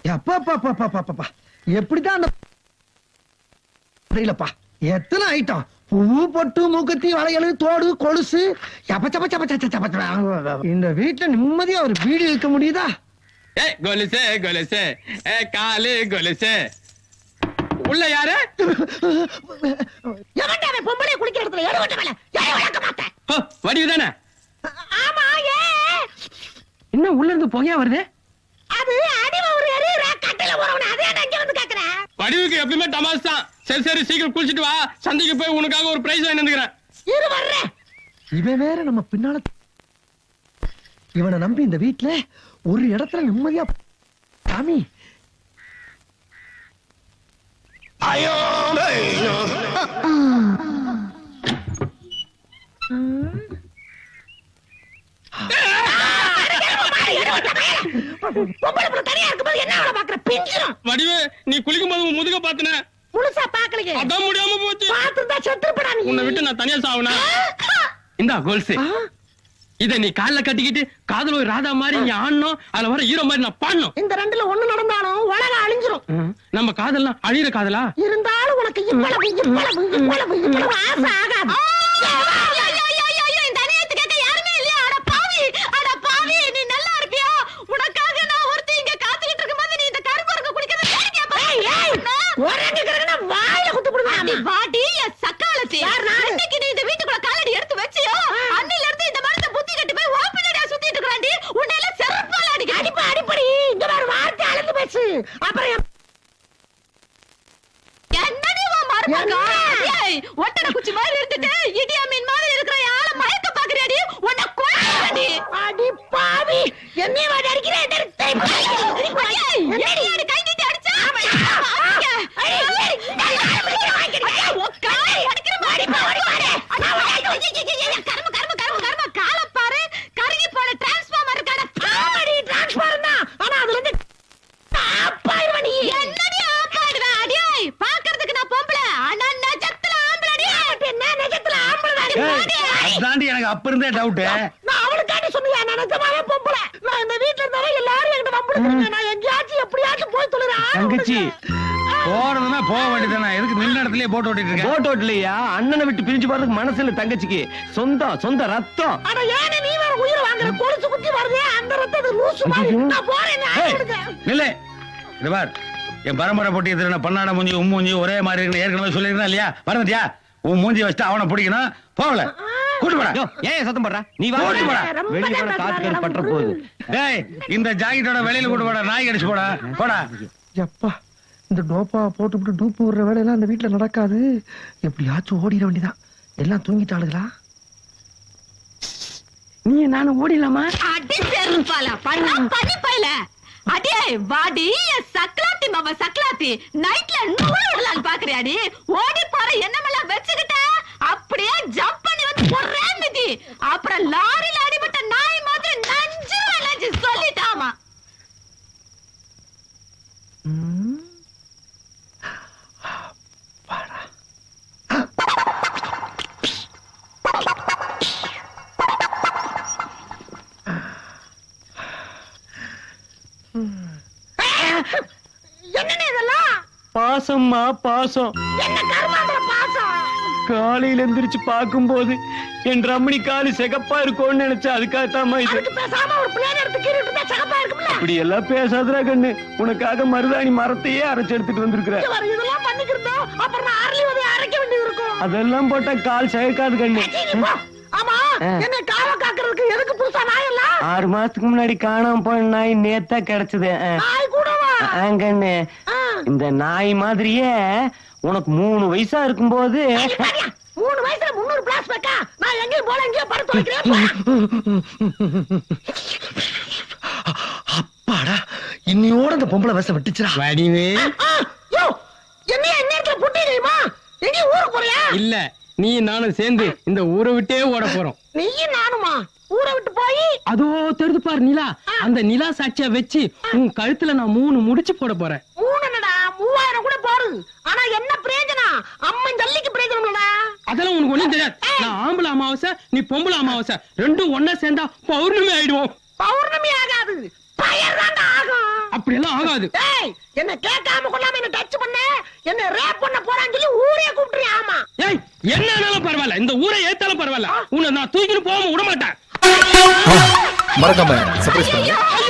எப்பா எப்படிதான் அந்த தெரியலப்பா எத்தனை ஐட்டம் பூ பொட்டு மூக்குத்தி வளையல் தோடு கொலுசு சப்ப சப்ப சப்ப சப்ப சப்ப சப்ப. இந்த வீட்டுல நிம்மதியா ஒரு வீடு இருக்க முடியுதா ஏ கொலுசு கொலுசு ஏ காலு கொலுசு உள்ள யாரு எவன்டா அவன் பொம்பளை குளிக்கிற இடத்துல எடு விட்ட மேல ஏன் விளக்க மாட்டேன் ஹோ, வடிவு தானே ஆமா ஏ என்ன உள்ள இருந்து புகையா வருது அது அடிவ ஒரு எரியற கட்டில போறவன அதே நான் இங்க வந்து கேக்குறேன் வடிவுக்கு எப்பயுமே தமாஸ் தான் சரி சரி சீக்கிரம் குளிச்சிட்டு வா சந்தைக்கு போய் உனக்காக ஒரு பிரைஸ் வாங்கி வந்துக்கிறேன் இரு வர்றேன் இவன் வேற நம்ம பின்னால இவனை நம்பி இந்த வீட்டுல ஒரு இடத்துல நிம்மதியா சாமி பொம்பளை புள்ள தனியா இருக்கும்போது என்ன வேலை பாக்குற பிஞ்சிரும் வடிவு நீ குளிக்கும் போது உன் முதுக பாத்துன முழுசா பாக்கலையே அதான் முடியாம போச்சு பாத்துதான் செத்துப்படா நீ உன்னை விட்டு நான் தனியா சாவுனா இந்தா கோல்ஸ் இத நீ கால்ல கட்டிக்கிட்டு காதல் ஒரு ராதா மாதிரி நீ ஆடணும் அதுல வர ஹீரோ மாதிரி நான் பாடணும் இந்த ரெண்டுல ஒண்ணு நடந்தாலும் உலகம் அழிஞ்சிரும் நம்ம காதல்லாம் அழியிற காதலா இருந்தாலும் உனக்கு இவ்வளவு இவ்வளவு இவ்வளவு இவ்வளவு ஆசை ஆகாது இந்த அநியாயத்தை கேட்க யாருமே இல்லையா அட பாவி அட பாவி நீ நல்லா இருப்பியா உனக்காக நான் ஒருத்தி இங்க காத்துக்கிட்டு இருக்கும்போது நீ இந்த கருப்பருங்க குடிக்கிறத வேடிக்கை பாரு ஒரங்க கரகன வாயில குத்து போடுவேன் அடி வாடி என் சக்காலத்தி இன்னைக்கு நீ இந்த வீட்டுக்குள்ள காலடி எடுத்து வச்சியோ அன்னில இருந்து இந்த மரத்தை புத்தி கட்டி போய் ஓப்பனடியா சுத்திட்டு இருக்கறாண்டி உன்னை எல்லாம் செருப்பால அடிக்க அடிப்பா அடிப்படி இங்க வேற வார்த்தை அளந்து பேசு அப்புறம் என் என்னடி உன் மருமகா? ஏய், ஒட்டடை குச்சி மாதிரி இருந்துட்டு, இடியா மீன் மாதிரி இருக்கிற என் ஆளை மயக்க பாக்குறியாடி? உன்னை கொல்லுவேன்டி. அடி பாவி, என்னைய வாடி அடிக்கிற, என்ன இருக்கு தெரியுமா? ஏய், என்னடி அடி கை நீட்டி அடிச்சா? அடிங்க. ஏய், ஐயா, உன் காலை அடிக்கிற மாதிரி. அண்ணா, ஐயோ, ஐயோ, ஐயோ, ஐயோ, கரும, கரும, கரும, கரும, காலைப் பாரு. கருகி போன transformer இருக்காடா. ஆமாடி, transformer தான். ஆனா அதுல இருந்து ஆப்பாயிடுவ நீ. என்னடி ஆப்பாயிடுவ? அடியோய், பார்க்கறதுக்கு நான் பொம்பளை. ஆனா நிஜத்துல ஆம்பளடி. என்ன நிஜத்துல ஆம்பளைதாடி, போடி. தாண்டி எனக்கு அப்ப இருந்தே டவுட் நான் அவளுக்காண்டி சொன்னியா? நான் நிஜமாவே பொம்பளை. நான் இந்த வீட்டுல இருந்தாலும் எல்லாரும் என்கிட்ட வம்பிழுக்கறீங்க. நான் எங்கேயாச்சும் எப்படியாச்சும் போய் தொலைறேன். தங்கச்சி போறதுன்னா போக வேண்டியதானே எதுக்கு நின்ன இடத்துலயே போட்டு ஓட்டிட்டு இருக்க போட்டோ இல்லையா அண்ணனை விட்டு பிரிஞ்சு போறதுக்கு மனசு இல்ல தங்கச்சிக்கு சொந்தம் சொந்த ரத்தம் ஆனா ஏன்னு நீ வேற உயிரை வாங்குற? கொலுசு குத்தி வருதே, அந்த ரத்தத்தை லூசு மாதிரி. நான் போறேன், நான் ஏய், அவளுக்கு. நில்லு இது பார் என் பரம்பரை போட்டி எதிர பண்ணாட மூஞ்சி உம் மூஞ்சி ஒரே மாதிரி இருக்கு ஏற்கனவே சொல்லியிருந்தா இல்லையா வரந்தியா உன் மூஞ்சி வச்சுட்டு அவனை பிடிக்கணும் போகல கூட்டு போடா யோ, ஏன் சத்தம் போடுற நீ வா ஓடி போடா. ரொம்ப வெளிய போன நேரம் காத்து பேசுறாங்க, பற்ற போகுது டேய் இந்த ஜாக்கெட்டோட வெளியில கூட்டு போடா நாய் கடிச்சு போடா போடா எப்பா இந்த டோப்பா போட்டுவிட்டு டூப்பு விடுற வேலையெல்லாம் இந்த வீட்டுல நடக்காது எப்படியாச்சும் ஓடிட வேண்டியதான் எல்லாம் தூங்கிட்டாளுங்களா நீ நானும் ஓடிடலாமா அடி செருப்பால பண்ணா பண்ணி பையல அடே வாடி என் சக்லாத்தி மாமா சக்லாத்தி நைட்ல நூறு விடலாம் பாக்குறியாடி ஓடி போற எண்ணமெல்லாம் வச்சுக்கிட்ட அப்படியே ஜம்ப் பண்ணி வந்து ஒரே மிதி அப்புறம் லாரில அடிபட்ட நாய் மாதிரி நஞ்சு நஞ்சு சொல்லிட்டாமா ம். அப்பாடா. என்னன்னு இதெல்லாம் பாசம்மா பாசம் என்ன கருமாந்திர பாசம் காலையில எந்திரிச்சு பார்க்கும்போது என் ரமணி காலு சிகப்பா இருக்கும்னு நினைச்சா அதுக்காகத்தாம்மா இது அதுக்கு பேசாம ஒரு பிளேன் எடுத்து கீறிட்டு இருந்தா சகப்பா இருக்கும்ல இப்படி எல்லாம் பேசாதடா கண்ணு உனக்காக மருதாணி மரத்தையே அரைச்சு எடுத்துட்டு வந்திருக்கிற இங்க வர இதெல்லாம் பண்ணிக்கிறதோ அப்புறம் நான் அரளி வந்து அரைக்க வேண்டியது இருக்கும் அதெல்லாம் போட்டா கால் சிகக்காது கண்ணு சீ, நீ போ. ஆமா என்ன காவ காக்குறதுக்கு எதுக்கு புதுசா நாய் எல்லாம் ஆறு மாசத்துக்கு முன்னாடி காணாம போன நாய் நேத்தா கிடைச்சது அஹ். நாய் கூடவா ஆ, கண்ணு ஆ. இந்த நாய் மாதிரியே உனக்கு மூணு வயசா இருக்கும்போது நீ பாரியா, மூணு வயசுல முன்னூறு பிளாஸ் வைக்கா நான் எங்கேயும் போல எங்கேயும் படுத்து வைக்கிறேன் அப்பாடா இன்னையோட இந்த பொம்பளை வச விட்டுச்சுடா வடிவு யோ என்னைய இந்நேரத்துல புட்டிடுமா எங்கேயும் ஊருக்கு போறியா இல்ல நீ நானும் சேர்ந்து இந்த ஊரை விட்டே ஓட போறோம் நீயும் நானுமா ஊரை விட்டு போய் அதோ தெரிது பாரு நிலா அந்த நிலா சாட்சியா வச்சு உன் கழுத்துல நான் மூணு முடிச்சு போட போறேன் மூணு என்னடா மூவாயிரம் கூட போடுது ஆனா என்ன பிரயோஜனம் அம்மன் ஜல்லிக்கு பிரயோஜனம் இல்லடா அதெல்லாம் உனக்கு ஒண்ணும் தெரியாது நான் ஆம்பளை அமாவாசை நீ பொம்பளை அமாவாசை ரெண்டும் ஒன்னா சேர்ந்தா பௌர்ணமி ஆயிடுவோம் பௌர்ணமி ஆகாது பயர் ஆகும் அப்படி எல்லாம் ஆகாது ஏய் என்ன கேட்காம கொள்ளாம என்ன டச் பண்ண என்ன ரேப் பண்ண போறான்னு சொல்லி ஊரே கூப்பிட்டுறியா ஆமா ஏய் என்ன ஆனாலும் பரவாயில்ல இந்த ஊரை ஏத்தாலும் பரவாயில்ல உன்னை நான் தூக்கிட்டு போகாம விட மாட்டேன் மறக்காம சர்ப்ரைஸ் பண்ணுங்க